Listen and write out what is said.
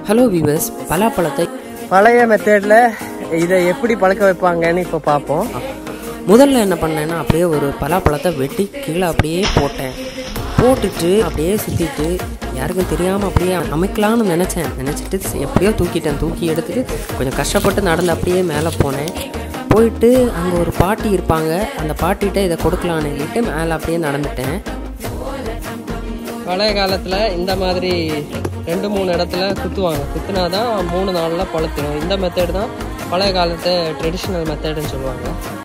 hello viewers பலாப்பழத்தை பழைய மெத்தடில் இதை எப்படி பழக்க வைப்பாங்கன்னு இப்போ பார்ப்போம் முதல்ல என்ன பண்ணேன்னா அப்படியே ஒரு பலாப்பழத்தை வெட்டி கீழே அப்படியே போட்டேன் போட்டுட்டு அப்படியே சுற்றிட்டு யாருக்கும் தெரியாமல் அப்படியே அமைக்கலாம்னு நினச்சேன் நினச்சிட்டு எப்படியோ தூக்கிட்டேன் தூக்கி எடுத்துட்டு கொஞ்சம் கஷ்டப்பட்டு நடந்து அப்படியே மேலே போனேன் போயிட்டு அங்கே ஒரு பாட்டி இருப்பாங்க அந்த பாட்டிகிட்ட இதை கொடுக்கலான்னு சொல்லிட்டு மேலே அப்படியே நடந்துட்டேன் பழைய காலத்தில் இந்த மாதிரி ரெண்டு மூணு இடத்துல குத்துவாங்க குத்துனா தான் மூணு நாளில் பழுத்துரும் இந்த மெத்தட் தான் பழைய காலத்து ட்ரெடிஷ்னல் மெத்தடுன்னு சொல்லுவாங்க